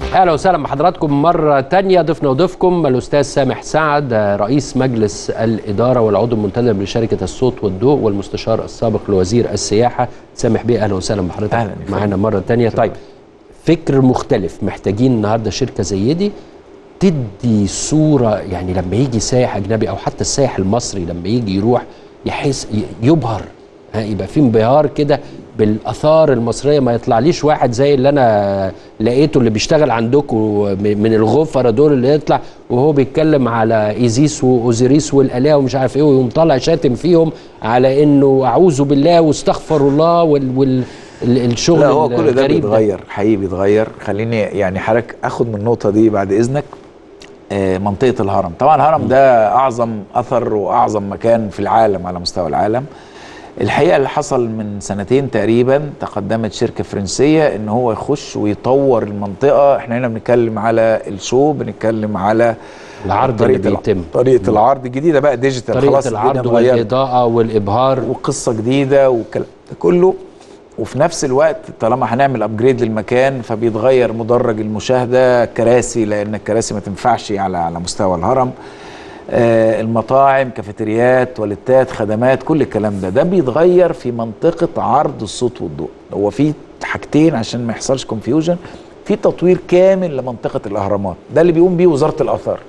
اهلا وسهلا بحضراتكم مره تانية ضيفنا وضيفكم الاستاذ سامح سعد رئيس مجلس الاداره والعضو المنتدب لشركه الصوت والضوء والمستشار السابق لوزير السياحه سامح بيه اهلا وسهلا بحضرتك أهلاً يا معانا مره تانية طيب فكر مختلف محتاجين النهارده شركه زي دي تدي صوره يعني لما يجي سائح اجنبي او حتى السائح المصري لما يجي يروح يحس يبهر ها يبقى في انبهار كده بالاثار المصريه ما يطلعليش واحد زي اللي انا لقيته اللي بيشتغل عندكم من الغفره دول اللي يطلع وهو بيتكلم على ايزيس واوزيريس والالهه ومش عارف ايه ويقوم طالع شاتم فيهم على انه اعوذ بالله واستغفر الله وال, وال الشغل لا هو كل ده الغريب بيتغير حقيقي بيتغير خليني يعني حضرتك اخد من النقطه دي بعد اذنك آه، منطقه الهرم طبعا الهرم ده اعظم اثر واعظم مكان في العالم على مستوى العالم الحقيقه اللي حصل من سنتين تقريبا تقدمت شركه فرنسيه ان هو يخش ويطور المنطقه احنا هنا بنتكلم على الشو بنتكلم على العرض اللي طريقه الع- بيتم طريقه العرض الجديده بقى ديجيتال طريقه خلاص الدنيا العرض اتغيرت. والاضاءه والابهار وقصه جديده والكلام ده كله وفي نفس الوقت طالما هنعمل ابجريد للمكان فبيتغير مدرج المشاهده كراسي لان الكراسي ما تنفعش على على مستوى الهرم آه المطاعم كافيتريات تواليتات خدمات كل الكلام ده ده بيتغير في منطقه عرض الصوت والضوء هو في حاجتين عشان ما يحصلش كونفيوجن في تطوير كامل لمنطقه الاهرامات ده اللي بيقوم بيه وزاره الاثار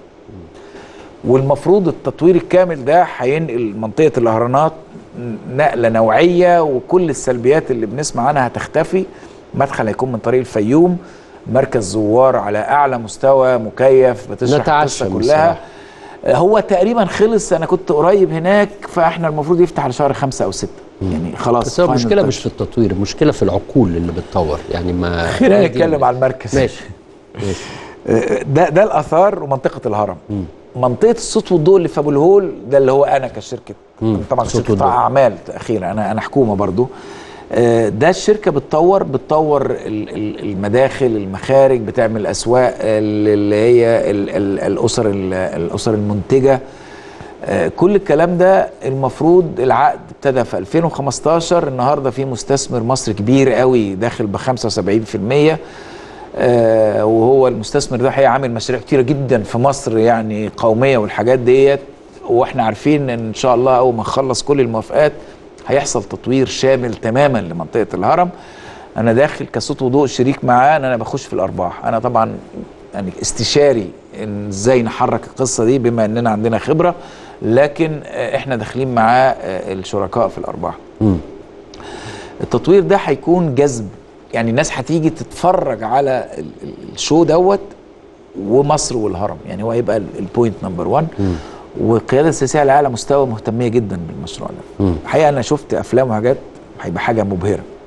والمفروض التطوير الكامل ده هينقل منطقه الاهرامات نقله نوعيه وكل السلبيات اللي بنسمع عنها هتختفي مدخل هيكون من طريق الفيوم مركز زوار على اعلى مستوى مكيف بتشرح نتعشم القصه كلها هو تقريبا خلص انا كنت قريب هناك فاحنا المفروض يفتح على شهر خمسة او ستة يعني خلاص بس هو final المشكله touch. مش في التطوير المشكله في العقول اللي بتطور يعني ما خلينا دي- نتكلم على المركز ماشي ماشي ده ده الاثار ومنطقه الهرم منطقه الصوت والضوء اللي في ابو الهول ده اللي هو انا كشركه مم. طبعا صوت شركه والضوء. اعمال اخيرا انا انا حكومه برضو آه، ده الشركه بتطور بتطور ال- ال- المداخل المخارج بتعمل اسواق ال- اللي هي ال- ال- الاسر ال- الاسر المنتجه آه، كل الكلام ده المفروض العقد ابتدى في 2015 النهارده في مستثمر مصري كبير قوي داخل ب 75% آه، وهو المستثمر ده هيعمل مشاريع كتيره جدا في مصر يعني قوميه والحاجات ديت واحنا عارفين ان ان شاء الله اول ما نخلص كل الموافقات هيحصل تطوير شامل تماما لمنطقه الهرم انا داخل كصوت وضوء شريك معاه ان انا بخش في الارباح انا طبعا يعني استشاري ان ازاي نحرك القصه دي بما اننا عندنا خبره لكن آه، احنا داخلين معاه آه، الشركاء في الارباح مم. التطوير ده هيكون جذب يعني الناس هتيجي تتفرج على ال- ال- الشو دوت ومصر والهرم يعني هو هيبقى ال- البوينت نمبر 1 والقياده السياسيه على اعلى مستوى مهتميه جدا بالمشروع ده مم. الحقيقه انا شفت افلام وحاجات هيبقى حاجه مبهره